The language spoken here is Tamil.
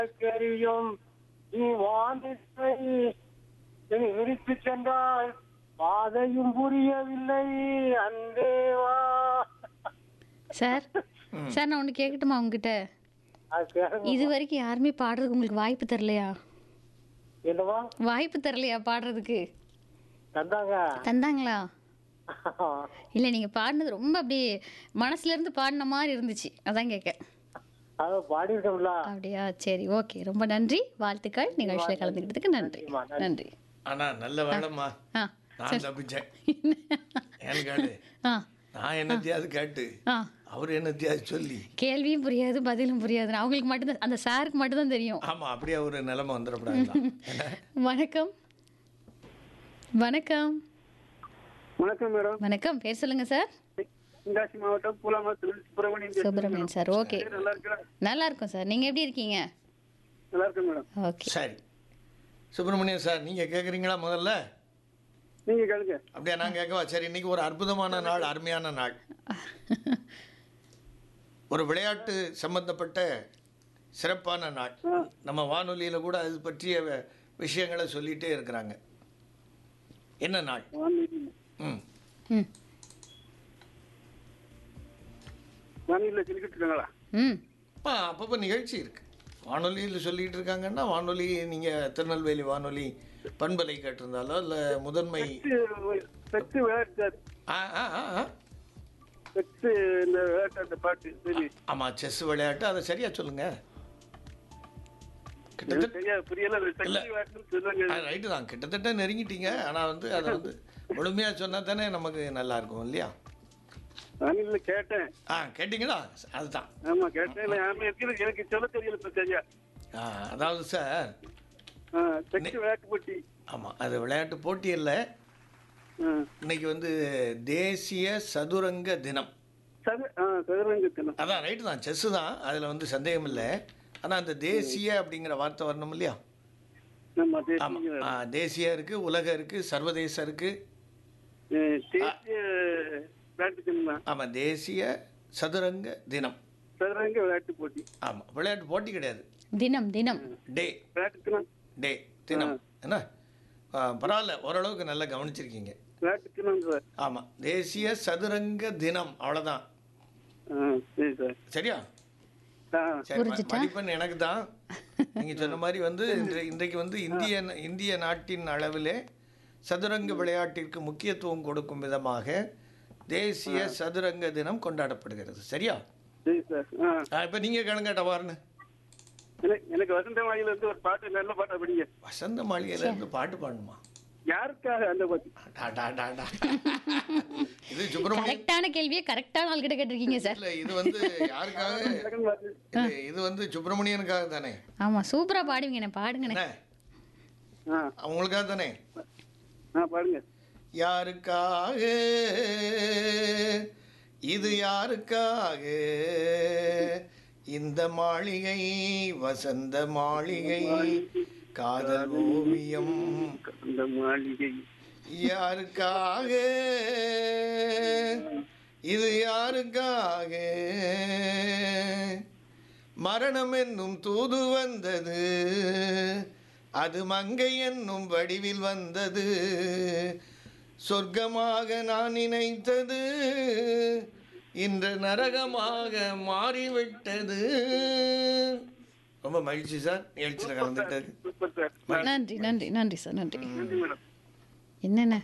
கரியும் நீ வானிலை விரித்து சென்றால் பாதையும் புரியவில்லை அன்பேவா சார் சார் நான் ஒன்று கேட்கட்டுமா உங்ககிட்ட அது கேளுங்க. இது வரைக்கும் யாருமே பாடுறதுக்கு உங்களுக்கு வாய்ப்பு தரலையா என்னவா வாய்ப்பு தரலையா பாடுறதுக்கு தந்தாங்க தந்தாங்களா இல்லை நீங்கள் பாடினது ரொம்ப அப்படியே மனசுல இருந்து பாடின மாதிரி இருந்துச்சு அதான் கேட்க அது பாடியிருக்கோம்ல அப்படியா சரி ஓகே ரொம்ப நன்றி வாழ்த்துக்கள் நிகழ்ச்சியில் கலந்துக்கிட்டதுக்கு நன்றி நன்றிம்மா, நன்றி ஆனா நல்ல வேலைம்மா ஆ நான் தப்பிச்சேன் ஏன்னு கேளு ஆ நான் என்னத்தையாவது கேட்டு ஆ அவர் என்னத்தையாவது சொல்லி கேள்வியும் புரியாது பதிலும் புரியாது அவங்களுக்கு மட்டும்தான் அந்த சாருக்கு மட்டும்தான் தெரியும் ஆமா அப்படியே ஒரு நிலைமை வந்துடக்கூடாது என்ன வணக்கம் வணக்கம் வணக்கம் மேடம் வணக்கம் பேர் சொல்லுங்க சார் தென்காசி மாவட்டம் பூலாமரத்தில் சுப்பிரமணியன் பேசுறேன் சுப்பிரமணியன் மேடம். சார் ஓகே நல்லா இருக்கா நல்லா இருக்கும் சார் நீங்கள் எப்படி இருக்கீங்க நல்லா இருக்கேன் மேடம் ஓகே சரி சுப்பிரமணியன் சார் நீங்க கேக்குறீங்களா முதல்ல நீங்க கேளுங்க அப்படியே நான் கேட்கவா சரி இன்னைக்கு ஒரு அற்புதமான நாள் அருமையான நாள் ஒரு விளையாட்டு சம்பந்தப்பட்ட சிறப்பான நாள் நம்ம வானொலியில கூட அது பற்றிய வ- விஷயங்களை சொல்லிட்டே இருக்கிறாங்க என்ன நாள் ம் ம் வானிலை சொல்லிக்கிட்டு இருக்காங்களா ம் ஆ அப்பப்போ நிகழ்ச்சி இருக்கு வானொலியில் சொல்லிட்டு இருக்காங்கன்னா வானொலி நீங்கள் திருநெல்வேலி வானொலி பண்பலை கேட்டிருந்தாலோ இல்லை முதன்மை செக்ஸ் விளையாட்டு ஆ ஆ ஆ ஆ. செக்ஸ் இந்த விளையாட்டு அந்த பாட்டு சரி ஆமாம் செஸ் விளையாட்டு அதை சரியா சொல்லுங்க எனக்கு கிட்டத்தட்ட சரியா புரியல செக்ஸ் இல்ல. விளையாட்டுன்னு சொல்லுவாங்க ரைட்டு தான் கிட்டத்தட்ட நெருங்கிட்டீங்க ஆனால் வந்து அதை வந்து முழுமையாக சொன்னால் தானே நமக்கு நல்லா இருக்கும் இல்லையா வானிலை கேட்டேன் ஆ கேட்டிங்களா அதுதான் ஆமா கேட்டேன் இல்ல, ஆமா, எனக்கு எனக்கு சொல்ல தெரியல இப்ப சரியா ஆ, அதாவது சார் செக்ஸ் விளையாட்டு போட்டி ஆமாம் அது விளையாட்டு போட்டி இல்லை ஆ. இன்னைக்கு வந்து தேசிய சதுரங்க தினம் சது ஆ சதுரங்க தினம் அதான் ரைட்டு தான் செஸ்ஸு தான் அதில் வந்து சந்தேகம் இல்லை ஆனால் அந்த தேசிய அப்படிங்கிற வார்த்தை வரணும் இல்லையா ஆமா ஆமாம் தேசிய தேசிய இருக்குது உலகம் இருக்குது சர்வதேசம் இருக்குது அஹ், தேசிய விளையாட்டு தினம் தான் ஆமாம் தேசிய சதுரங்க தினம் சதுரங்க விளையாட்டு போட்டி ஆமாம் விளையாட்டு போட்டி கிடையாது தினம் தினம் டே விளையாட்டு தினம் டே தினம் என்ன ஆ, பரவாயில்ல ஓரளவுக்கு நல்லா கவனிச்சிருக்கீங்க விளையாட்டு தினம் சார் ஆமாம் தேசிய சதுரங்க தினம் அவ்வளோதான் ஆ சரி சார் சரியா ஆ சரி ம- மதிப்பெண் எனக்கு தான் நீங்கள் சொன்ன மாதிரி வந்து இன்றை இன்றைக்கு வந்து இந்திய இந்திய நாட்டின் அளவிலே சதுரங்க விளையாட்டிற்கு முக்கியத்துவம் கொடுக்கும் விதமாக தேசிய சதுரங்க தினம் கொண்டாடப்படுகிறது சரியா சரி சார் ஆ இப்போ நீங்கள் கேளுங்க டவார்னு எனக்கு எனக்கு வசந்த வாயில இருந்து ஒரு பாட்டு நல்ல பாட்டா படிங்க வசந்த மாளிகையில இருந்து பாட்டு பாடணுமா யாருக்காக அந்த பாட்டு டா, டா, டா, டா. இது சுப்பிரமணியம் கரெக்டான கேள்வியை கரெக்டான ஆள் கிட்ட கேட்டிருக்கீங்க சார் இல்ல இது வந்து யாருக்காக செகண்ட் பாட்டு இது இது வந்து சுப்பிரமணியனுக்காக தானே ஆமாம் சூப்பராக பாடுவீங்கண்ணே பாடுங்கண்ணே என்ன ஆ அவங்களுக்காக தானே ஆ பாடுங்க யாருக்காக இது யாருக்காக இந்த மாளிகை வசந்த மாளிகை காதல் ஓவியம் அந்த மாளிகை யாருக்காக இது யாருக்காக மரணம் என்னும் தூது வந்தது அது மங்கை என்னும் வடிவில் வந்தது சொர்க்கமாக நான் நினைத்தது இன்று நரகமாக மாறிவிட்டது ரொம்ப மகிழ்ச்சி சார் நிகழ்ச்சியில் கலந்துக்கிட்டது சூப்பர் சார் நன்றி நன்றி நன்றி சார் நன்றி நன்றி மேடம் என்னென்ன